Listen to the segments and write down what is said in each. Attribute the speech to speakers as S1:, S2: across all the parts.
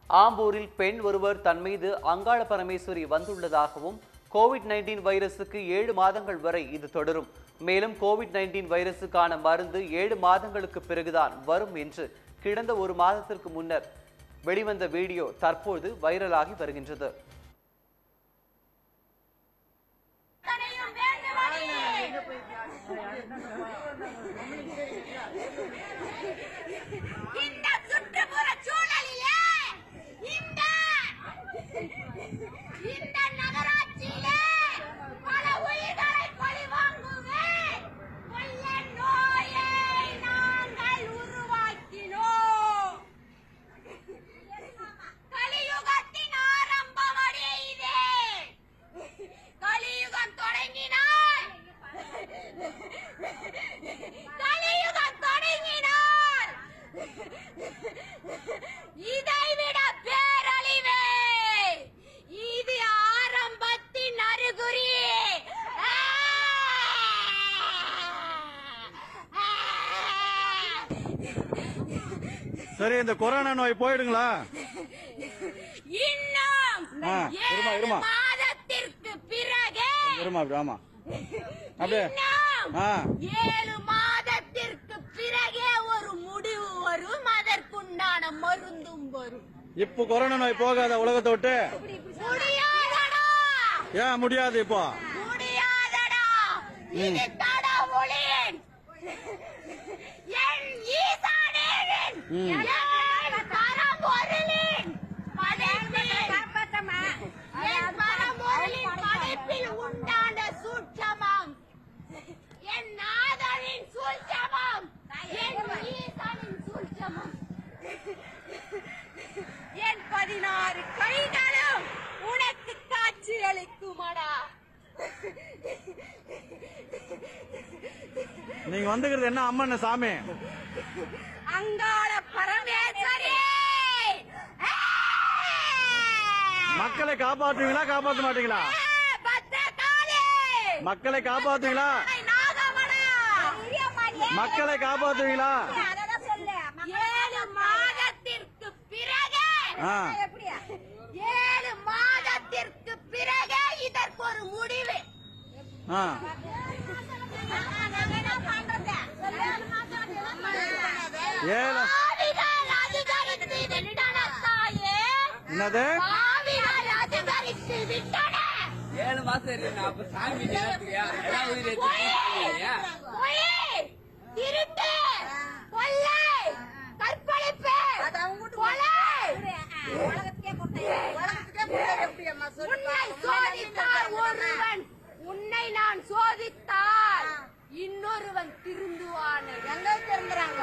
S1: ஆம்பூரில் பெண் ஒருவர் தன் மீது அங்காள பரமேஸ்வரி வந்துள்ளதாகவும் கோவிட் நைன்டீன் வைரசுக்கு ஏழு மாதங்கள் வரை இது தொடரும் மேலும் கோவிட் நைன்டீன் வைரசுக்கான மருந்து ஏழு மாதங்களுக்கு பிறகுதான் வரும் என்று கிடந்த ஒரு மாதத்திற்கு முன்னர் வெளிவந்த வீடியோ தற்போது வைரலாகி வருகின்றது
S2: தனையும் வேண்டுமணி இந்த சுற்றுப்புற சூழலிலே இந்த இந்த நகராட்சியிலே பல உயிர்களை பழிவாங்குவேன் கொள்ள நோயை நாங்கள் உருவாக்கினோம் கலியுகத்தின் ஆரம்பமடி இதே கலியுகம் தொடங்கினால் கலியுகம் தொடங்கினால் இதைவிட பேரழிவே இது ஆரம்பத்தின் அறிகுறி ஆ! ஆ!
S3: சரி இந்த கொரோனா நோய் போயிடுங்களா
S2: இன்னும்
S3: ஆ, இருமா,
S2: ஏழு
S3: இருமா.
S2: மாதத்திற்கு பிறகு
S3: இருமா அப்படி ஆமா அப்படியே
S2: இன்னும்
S3: ஆ
S2: ஏழு மாதத்திற்கு பிறகே ஒரு முடிவு வரும் அதற்குண்டான மருந்தும் வரும்
S3: இப்போ கொரோனா நோய் போகாத உலகத்தை விட்டு
S2: முடியாதடா
S3: ஏன் முடியாது இப்போ
S2: முடியாதடா இது கடவுளின் என் ஈசானின் என் பரம்பொருளின் படைப்பில் என் பரம்பொருளின் படைப்பில் உண்டான சூட்சமம் என் நாதனின் சூட்சமம் என் ஈசானின் சூட்சமம் என் பதினாறு கைகளும் உனக்கு காட்சி அளிக்குமடா
S3: நீங்க வந்துக்கிறது என்ன அம்மன் சாமி
S2: அங்காள பரமேஸ்வரி
S3: மக்களை காப்பாத்துவீங்களா காப்பாத்த மாட்டீங்களா
S2: பத்திரகாளி
S3: மக்களை காப்பாத்துவீங்களா மக்களை காப்பாத்துவீங்களா
S2: ஏழு மாதத்திற்கு பிறகு
S3: ஆ
S2: ஏழு மாதத்திற்கு பிறகு இதற்கு ஒரு முடிவு
S3: ஆ ஏழு
S2: ஆவிகள் அதிகரித்து விட்டன தாயே
S3: என்னது
S2: ஆவிகள் அதிகரித்து விட்டன
S4: ஏழு மாசம் இருக்கு அப்ப சாமி நேரத்துக்கு எல்லாம் உயிர் எடுத்து
S2: பொய், திருட்டு கொள்ளை கற்பழிப்பு கொலை உன்னை சோதித்தால் ஒருவன் உன்னை நான் சோதித்தால் இன்னொருவன் திருந்துவான் எங்க திருந்துறாங்க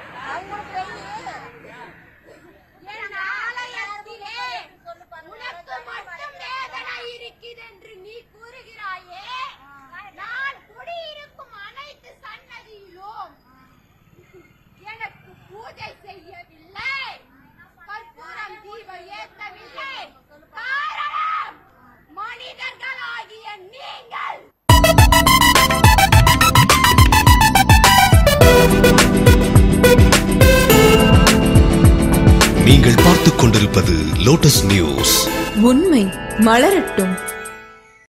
S2: என் ஆலயத்திலே உனக்கு மட்டும் வேதனை இருக்குது என்று நீ கூறுகிறாயே நான் குடியிருக்கும் அனைத்து சன்னதியிலும் எனக்கு பூஜை செய்யவில்லை கற்பூரம் தீபம் ஏற்றவில்லை காரணம் மனிதர்களாகிய நீங்கள்
S5: நீங்கள் பார்த்துக் கொண்டிருப்பது லோட்டஸ் நியூஸ்
S6: உண்மை மலரட்டும்